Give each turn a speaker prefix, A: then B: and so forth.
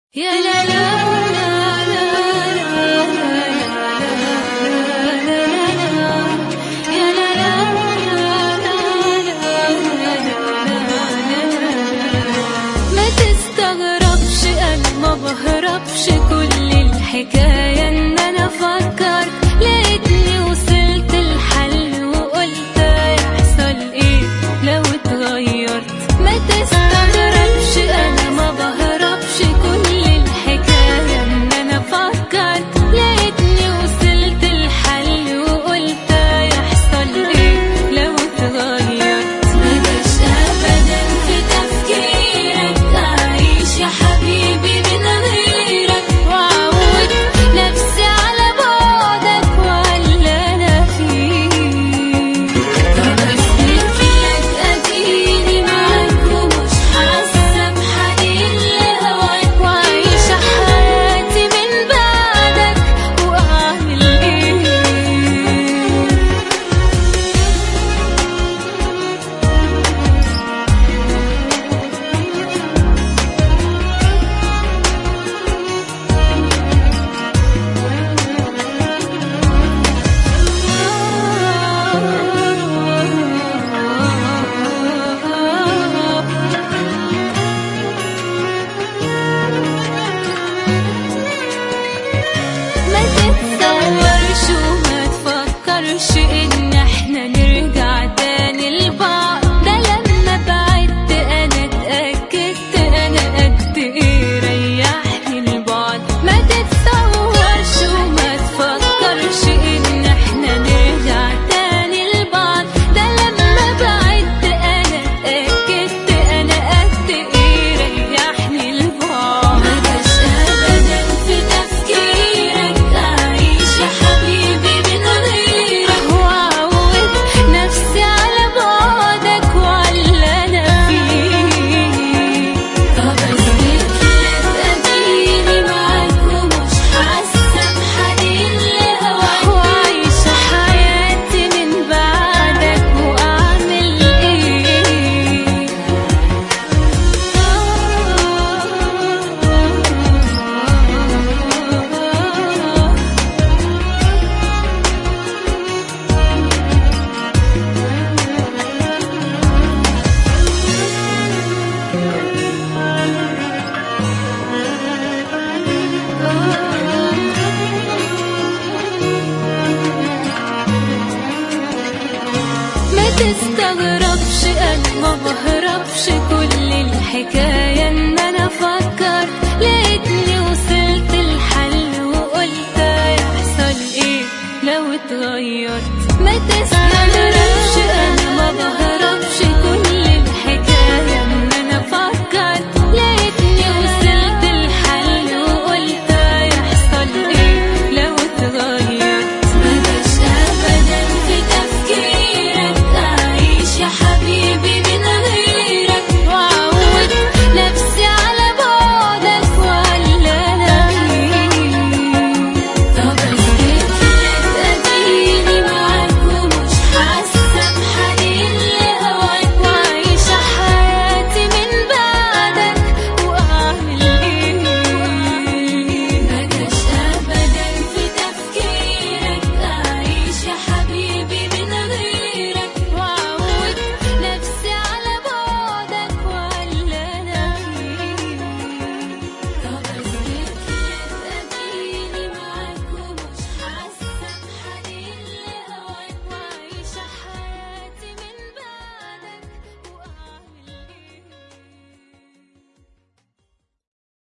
A: يا لا لا لا لا لا لا لا يا لا لا ما تستغربش انا ما بهربش كل الحكايه ان انا فكرت لقيتني وصلت الحل وقلت يحصل ايه لو اتغيرت ما تستغربش انا ما بهربش كل الحكايه ان انا فكرت لقيتني وصلت الحل وقلت يحصل ايه لو اتغيرت ما جاش ابدا في تفكيرك اعيش يا حبيبي من غيرك واعود نفسي على بعدك ولا انا فيك بفتك لك اديني معاك ومش حاسه بحنين لهواك وعايشه حياتي من بعدك واعمل ايه ما تتصورش وما تفكرش ان احنا نرجع تاني لبعض ده لما بعدت انا اتأكدت انا قد ايه ريحني البعد ما تتصورش وما تفكرش ان احنا نرجع تاني لبعض ده لما بعدت انا اتأكدت انا قد ايه ريحني البعد ما جاش ابدا في تفكيرك اعيش يا حبيبي من غيرك واعود نفسي على بعدك وعلى انا فيه طب اثبت لك اديني معاك ومش حاسه بحنين لهواك وعايشه حياتي من بعدك واعمل ايه ما تستغربش انا ما بهربش كل الحكايه ان